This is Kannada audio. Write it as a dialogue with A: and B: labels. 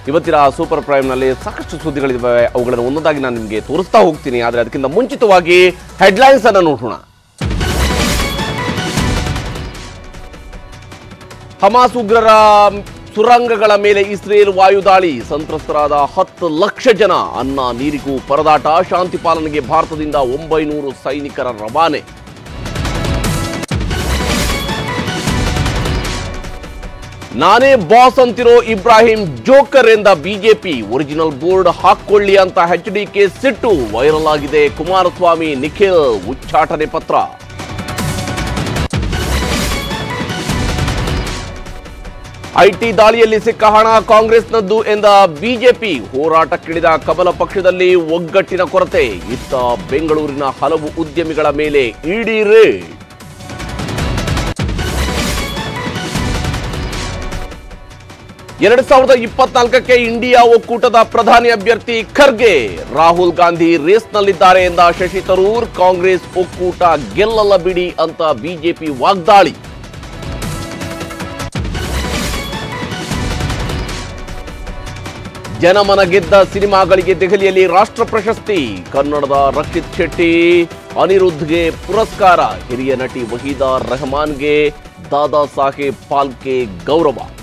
A: ಇವತ್ತಿನ ಸೂಪರ್ ಪ್ರೈಮ್ನಲ್ಲಿ ಸಾಕಷ್ಟು ಸುದ್ದಿಗಳಿದ್ದಾವೆ ಅವುಗಳನ್ನು ಒಂದೊಂದಾಗಿ ನಾನು ನಿಮಗೆ ತೋರಿಸ್ತಾ ಹೋಗ್ತೀನಿ ಆದರೆ ಅದಕ್ಕಿಂತ ಮುಂಚಿತವಾಗಿ ಹೆಡ್ಲೈನ್ಸ್ ಅನ್ನು ನೋಡೋಣ ಹಮಾಸ್ ಉಗ್ರರ ಸುರಂಗಗಳ ಮೇಲೆ ಇಸ್ರೇಲ್ ವಾಯುದಾಳಿ ಸಂತ್ರಸ್ತರಾದ ಹತ್ತು ಲಕ್ಷ ಜನ ಅನ್ನ ನೀರಿಗೂ ಪರದಾಟ ಶಾಂತಿ ಪಾಲನೆಗೆ ಭಾರತದಿಂದ ಒಂಬೈನೂರು ಸೈನಿಕರ ರವಾನೆ ನಾನೇ ಬಾಸ್ ಅಂತಿರೋ ಇಬ್ರಾಹಿಂ ಜೋಕರ್ ಎಂದ ಬಿಜೆಪಿ ಒರಿಜಿನಲ್ ಬೋರ್ಡ್ ಹಾಕೊಳ್ಳಿ ಅಂತ ಎಚ್ ಕೆ ಸಿಟ್ಟು ವೈರಲ್ ಆಗಿದೆ ಕುಮಾರಸ್ವಾಮಿ ನಿಖಿಲ್ ಉಚ್ಚಾಟನೆ ಪತ್ರ ಐಟಿ ದಾಳಿಯಲ್ಲಿ ಸಿಕ್ಕ ಹಣ ಕಾಂಗ್ರೆಸ್ನದ್ದು ಎಂದ ಬಿಜೆಪಿ ಹೋರಾಟಕ್ಕಿಳಿದ ಕಮಲ ಪಕ್ಷದಲ್ಲಿ ಒಗ್ಗಟ್ಟಿನ ಕೊರತೆ ಇತ್ತ ಬೆಂಗಳೂರಿನ ಹಲವು ಉದ್ಯಮಿಗಳ ಮೇಲೆ ಇಡಿ ರೇಡ್ ಎರಡ್ ಸಾವಿರದ ಇಪ್ಪತ್ನಾಲ್ಕಕ್ಕೆ ಇಂಡಿಯಾ ಒಕ್ಕೂಟದ ಪ್ರಧಾನಿ ಅಭ್ಯರ್ಥಿ ಖರ್ಗೆ ರಾಹುಲ್ ಗಾಂಧಿ ರೇಸ್ನಲ್ಲಿದ್ದಾರೆ ಎಂದ ಶಶಿ ತರೂರ್ ಕಾಂಗ್ರೆಸ್ ಒಕ್ಕೂಟ ಗೆಲ್ಲಲ್ಲ ಬಿಡಿ ಅಂತ ಬಿಜೆಪಿ ವಾಗ್ದಾಳಿ ಜನಮನ ಗೆದ್ದ ಸಿನಿಮಾಗಳಿಗೆ ದೆಹಲಿಯಲ್ಲಿ ರಾಷ್ಟ್ರ ಪ್ರಶಸ್ತಿ ಕನ್ನಡದ ರಕ್ಷಿತ್ ಶೆಟ್ಟಿ ಅನಿರುದ್ಧ್ಗೆ ಪುರಸ್ಕಾರ ಹಿರಿಯ ನಟಿ ವಹೀದಾ ರೆಹಮಾನ್ಗೆ ದಾದಾ ಸಾಹೇಬ್ ಫಾಲ್ಕೆ ಗೌರವ